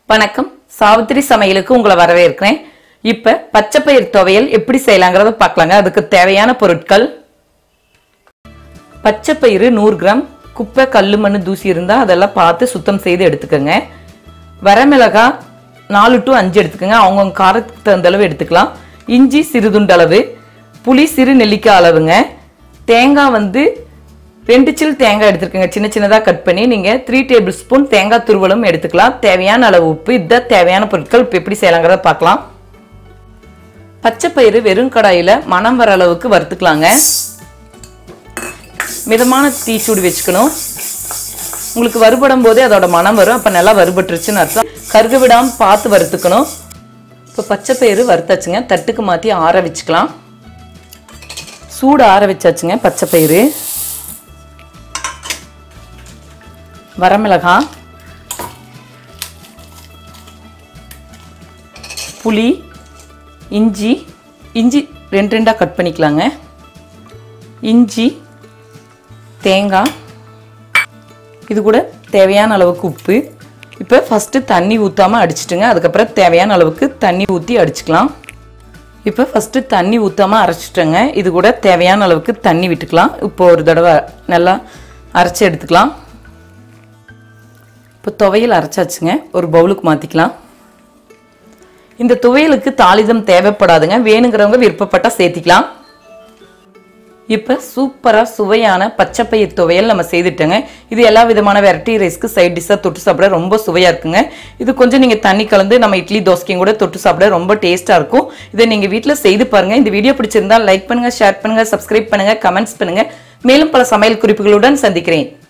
வணக்கம் சாவித்திரி சமையலுக்கு உங்களை வரவேற்கிறேன் இப்ப பச்சைப்பயிர் துவையல் எப்படி செய்யலாங்கிறத பார்க்கலாங்க அதுக்கு தேவையான பொருட்கள் பச்சைப்பயிறு நூறு கிராம் குப்பை கல்லு மண்ணு தூசி இருந்தால் அதெல்லாம் பார்த்து சுத்தம் செய்து எடுத்துக்கோங்க வரமிளகா நாலு டு அஞ்சு எடுத்துக்கோங்க அவங்கவுங்க காரத்துக்கு தகுந்த அளவு எடுத்துக்கலாம் இஞ்சி சிறுதுண்டளவு புளி சிறு நெல்லிக்காய் அளவுங்க தேங்காய் வந்து ரெண்டு சில் தேங்காய் எடுத்துருக்கங்க சின்ன சின்னதாக கட் பண்ணி நீங்கள் த்ரீ டேபிள் ஸ்பூன் தேங்காய் துருவலும் எடுத்துக்கலாம் தேவையான அளவு உப்பு இதுதான் தேவையான பொருட்கள் இப்போ எப்படி செய்யலாங்கிறத பார்க்கலாம் பச்சைப்பயிறு வெறும் கடாயில் மணம் வர அளவுக்கு வறுத்துக்கலாங்க மிதமான தீ சூடு வச்சுக்கணும் உங்களுக்கு வறுபடும் போதே அதோட மனம் வரும் அப்போ நல்லா வறுபட்டுருச்சுன்னு அர்த்தம் கருக விடாமல் பார்த்து வறுத்துக்கணும் இப்போ பச்சைப்பயிறு வறுத்தாச்சுங்க தட்டுக்கு மாற்றி ஆற வச்சுக்கலாம் சூடு ஆற வச்சாச்சுங்க பச்சைப்பயிறு வரமிளகாய் புளி இஞ்சி இஞ்சி ரெண்டு ரெண்டாக கட் பண்ணிக்கலாங்க இஞ்சி தேங்காய் இது கூட தேவையான அளவுக்கு உப்பு இப்போ ஃபஸ்ட்டு தண்ணி ஊற்றாமல் அடிச்சிட்டுங்க அதுக்கப்புறம் தேவையான அளவுக்கு தண்ணி ஊற்றி அடிச்சுக்கலாம் இப்போ ஃபஸ்ட்டு தண்ணி ஊற்றாமல் அரைச்சிட்டேங்க இது கூட தேவையான அளவுக்கு தண்ணி விட்டுக்கலாம் இப்போ ஒரு தடவை நல்லா அரைச்சி எடுத்துக்கலாம் இப்போ துவையல் அரைச்சாச்சுங்க ஒரு பவுலுக்கு மாற்றிக்கலாம் இந்த துவையலுக்கு தாளிதம் தேவைப்படாதுங்க வேணுங்கிறவங்க விருப்பப்பட்டால் சேர்த்திக்கலாம் இப்போ சூப்பராக சுவையான பச்சைப்பயிர் துவையல் நம்ம செய்துட்டோங்க இது எல்லா விதமான வெரைட்டி ரைஸ்க்கு சைட் டிஷ்ஷாக தொட்டு சாப்பிட ரொம்ப சுவையாக இருக்குங்க இது கொஞ்சம் நீங்கள் தண்ணி கலந்து நம்ம இட்லி தோசைக்கும் கூட தொட்டு சாப்பிட ரொம்ப டேஸ்ட்டாக இருக்கும் இதை நீங்கள் வீட்டில் செய்து பாருங்கள் இந்த வீடியோ பிடிச்சிருந்தா லைக் பண்ணுங்கள் ஷேர் பண்ணுங்கள் சப்ஸ்கிரைப் பண்ணுங்கள் கமெண்ட்ஸ் பண்ணுங்கள் மேலும் பல சமையல் குறிப்புகளுடன் சந்திக்கிறேன்